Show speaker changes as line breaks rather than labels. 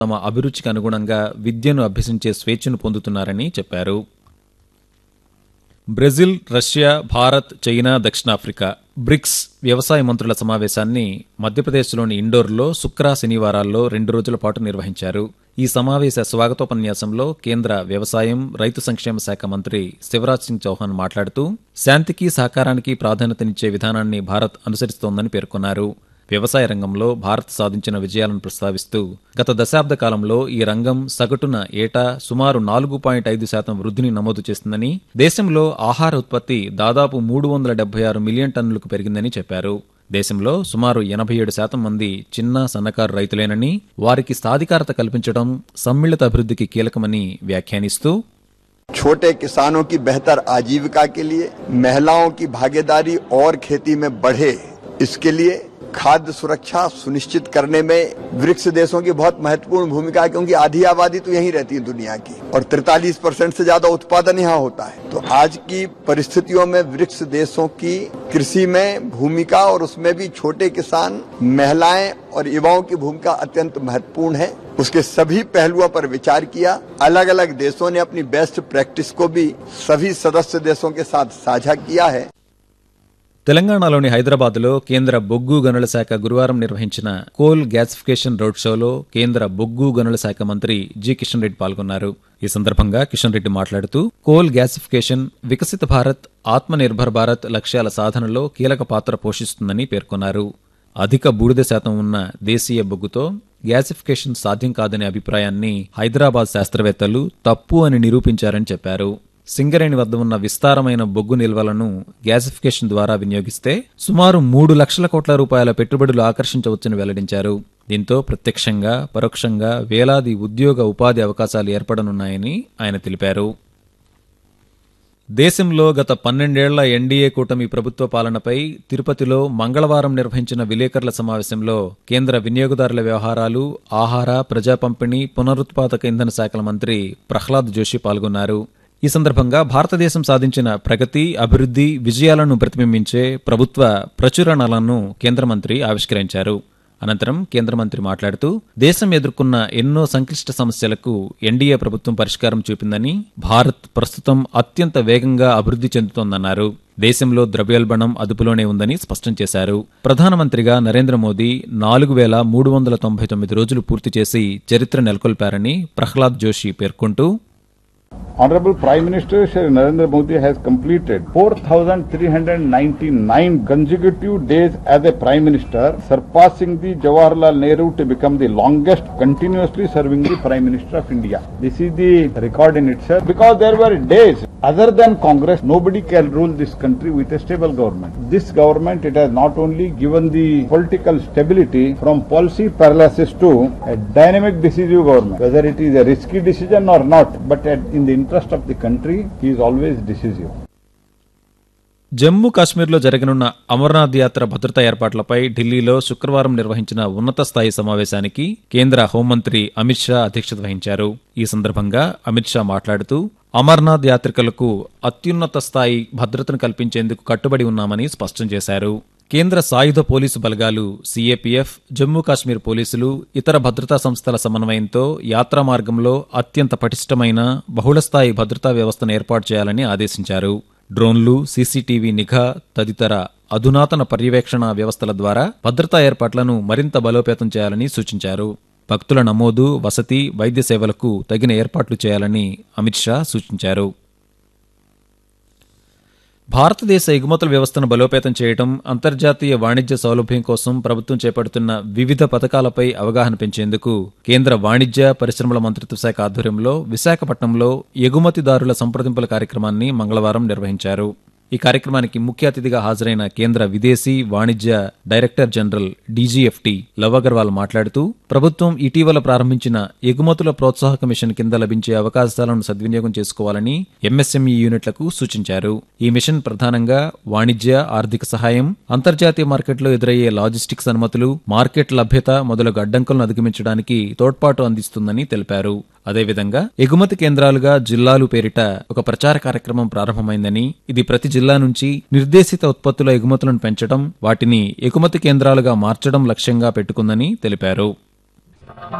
తమ అభిరుచికి అనుగుణంగా విద్యను అభ్యసించే స్వేచ్ఛను పొందుతున్నారని చెప్పారు బ్రెజిల్ రష్యా భారత్ చైనా దక్షిణాఫ్రికా బ్రిక్స్ వ్యవసాయ మంత్రుల సమావేశాన్ని మధ్యప్రదేశ్లోని ఇండోర్లో శుక్ర శనివారాల్లో రెండు రోజుల పాటు నిర్వహించారు ఈ సమావేశ స్వాగతోపన్యాసంలో కేంద్ర వ్యవసాయం రైతు సంక్షేమ శాఖ మంత్రి శివరాజ్ సింగ్ చౌహాన్ మాట్లాడుతూ శాంతికి సహకారానికి ప్రాధాన్యతనిచ్చే విధానాన్ని భారత్ అనుసరిస్తోందని పేర్కొన్నారు వ్యవసాయ రంగంలో భారత్ సాధించిన విజయాలను ప్రస్తావిస్తూ గత దశాబ్ద కాలంలో ఈ రంగం సగటున ఏటా సుమారు నాలుగు పాయింట్ ఐదు శాతం వృద్ధిని నమోదు చేస్తుందని దేశంలో ఆహార ఉత్పత్తి దాదాపు మూడు వందల డెబ్బై ఆరు మిలియన్ టన్నులకు పెరిగిందని చెప్పారు దేశంలో సుమారు ఎనభై ఏడు శాతం మంది చిన్న సన్నకారు రైతులేనని వారికి సాధికారత కల్పించడం సమ్మిళిత అభివృద్ధికి కీలకమని వ్యాఖ్యానిస్తూ
छोटे किसानों की बेहतर आजीविका के लिए महिलाओं की भागीदारी और खेती में बढ़े इसके लिए खाद्य सुरक्षा सुनिश्चित करने में ब्रिक्स देशों की बहुत महत्वपूर्ण भूमिका है क्योंकि आधी आबादी तो यहीं रहती है दुनिया की और 43 परसेंट से ज्यादा उत्पादन यहाँ होता है तो आज की परिस्थितियों में ब्रिक्स देशों की कृषि में भूमिका और उसमें भी छोटे किसान महिलाएं और युवाओं की भूमिका अत्यंत महत्वपूर्ण है उसके सभी पहलुओं पर विचार किया अलग अलग देशों ने अपनी बेस्ट प्रैक्टिस को भी सभी सदस्य देशों के साथ साझा किया है
తెలంగాణలోని హైదరాబాద్లో కేంద్ర బొగ్గు గనుల శాఖ గురువారం నిర్వహించిన కోల్ గ్యాసిఫికేషన్ రోడ్ షోలో కేంద్ర బొగ్గు గనుల శాఖ మంత్రి జి కిషన్ రెడ్డి పాల్గొన్నారు ఈ సందర్భంగా కిషన్ రెడ్డి మాట్లాడుతూ కోల్ గ్యాసిఫికేషన్ వికసిత భారత్ ఆత్మనిర్భర్ భారత్ లక్ష్యాల సాధనలో కీలక పాత్ర పోషిస్తుందని పేర్కొన్నారు అధిక బూడిద శాతం ఉన్న దేశీయ బొగ్గుతో గ్యాసిఫికేషన్ సాధ్యం కాదనే అభిప్రాయాన్ని హైదరాబాద్ శాస్త్రవేత్తలు తప్పు అని నిరూపించారని చెప్పారు సింగరేణి వద్ద ఉన్న విస్తారమైన బొగ్గు నిల్వలను గ్యాసిఫికేషన్ ద్వారా వినియోగిస్తే సుమారు మూడు లక్షల కోట్ల రూపాయల పెట్టుబడులు ఆకర్షించవచ్చని వెల్లడించారు దీంతో ప్రత్యక్షంగా పరోక్షంగా వేలాది ఉద్యోగ ఉపాధి అవకాశాలు ఏర్పడనున్నాయని ఆయన తెలిపారు దేశంలో గత పన్నెండేళ్ల ఎన్డీఏ కూటమి ప్రభుత్వ పాలనపై తిరుపతిలో మంగళవారం నిర్వహించిన విలేకరుల సమావేశంలో కేంద్ర వినియోగదారుల వ్యవహారాలు ఆహార ప్రజా పంపిణీ పునరుత్పాదక ఇంధన శాఖల మంత్రి ప్రహ్లాద్ జోషి పాల్గొన్నారు ఈ సందర్భంగా భారతదేశం సాధించిన ప్రగతి అభివృద్ధి విజయాలను ప్రతిబింబించే ప్రభుత్వ ప్రచురణలను కేంద్ర మంత్రి ఆవిష్కరించారు అనంతరం కేంద్ర మంత్రి మాట్లాడుతూ దేశం ఎదుర్కొన్న ఎన్నో సంక్లిష్ట సమస్యలకు ఎన్డీఏ ప్రభుత్వం పరిష్కారం చూపిందని భారత్ ప్రస్తుతం అత్యంత వేగంగా అభివృద్ధి చెందుతోందన్నారు దేశంలో ద్రవ్యోల్బణం అదుపులోనే ఉందని స్పష్టం చేశారు ప్రధానమంత్రిగా నరేంద్ర మోదీ నాలుగు వేల మూడు వందల తొంభై తొమ్మిది రోజులు పూర్తి చేసి చరిత్ర నెలకొల్పారని ప్రహ్లాద్ జోషి పేర్కొంటూ
Honorable Prime Minister Shri Narendra Modi has completed 4,399 consecutive days as a Prime Minister, surpassing the Jawaharlal Nehru to become the longest continuously serving the Prime Minister of India. This is the record in itself because there were days other than Congress, nobody can rule this country with a stable government. This government, it has not only given the political stability from policy paralysis to a dynamic decisive government, whether it is a risky decision or not, but at, in the interest of the country, he is always decisive.
Jammu కాశ్మీర్లో జరగనున్న అమర్నాథ్ యాత్ర భద్రతా ఏర్పాట్లపై ఢిల్లీలో శుక్రవారం నిర్వహించిన ఉన్నత స్థాయి సమావేశానికి కేంద్ర హోంమంత్రి అమిత్ షా అధ్యక్షత వహించారు ఈ సందర్భంగా అమిత్ షా మాట్లాడుతూ అమర్నాథ్ యాత్రికులకు అత్యున్నత స్థాయి భద్రతను కల్పించేందుకు కట్టుబడి ఉన్నామని స్పష్టం చేశారు కేంద్ర సాయుధ పోలీసు బలగాలు సీఏపీఎఫ్ జమ్మూ కాశ్మీర్ పోలీసులు ఇతర భద్రతా సంస్థల సమన్వయంతో యాత్రా మార్గంలో అత్యంత పటిష్టమైన బహుళస్థాయి భద్రతా వ్యవస్థను ఏర్పాటు చేయాలని ఆదేశించారు డ్రోన్లు సీసీటీవీ నిఘా తదితర అధునాతన పర్యవేక్షణ వ్యవస్థల ద్వారా భద్రతా ఏర్పాట్లను మరింత బలోపేతం చేయాలని సూచించారు భక్తుల నమోదు వసతి వైద్య సేవలకు తగిన ఏర్పాట్లు చేయాలని అమిత్ షా సూచించారు భారతదేశ ఎగుమతుల వ్యవస్థను బలోపేతం చేయడం అంతర్జాతీయ వాణిజ్య సౌలభ్యం కోసం ప్రభుత్వం చేపడుతున్న వివిధ పథకాలపై అవగాహన పెంచేందుకు కేంద్ర వాణిజ్య పరిశ్రమల మంత్రిత్వ శాఖ ఆధ్వర్యంలో విశాఖపట్నంలో ఎగుమతిదారుల సంప్రదింపుల కార్యక్రమాన్ని మంగళవారం నిర్వహించారు ఈ కార్యక్రమానికి ముఖ్య అతిథిగా హాజరైన కేంద్ర విదేశీ వాణిజ్య director general DGFT Lav Agarwal మాట్లాడుతూ ప్రభుత్వం ఇటీవల ప్రారంభించిన ఎగుమతుల ప్రోత్సాహక మిషన్ కింద లభించే అవకాశాలను సద్వినియోగం చేసుకోవాలని ఎంఎస్ఎంఈ యూనిట్లకు సూచించారు ఈ మిషన్ ప్రధానంగా వాణిజ్య ఆర్థిక సహాయం అంతర్జాతీయ మార్కెట్లో ఎదురయ్యే లాజిస్టిక్స్ అనుమతులు మార్కెట్ లభ్యత మొదలగు అడ్డంకులను అధిగమించడానికి తోడ్పాటు అందిస్తుందని తెలిపారు అదేవిధంగా ఎగుమతి కేంద్రాలుగా జిల్లాలు పేరిట ఒక ప్రచార కార్యక్రమం ప్రారంభమైందని ఇది ప్రతి జిల్లా నుంచి నిర్దేశిత ఉత్పత్తుల ఎగుమతులను పెంచడం వాటిని ఎగుమతి కేంద్రాలుగా మార్చడం లక్ష్యంగా పెట్టుకుందని తెలిపారు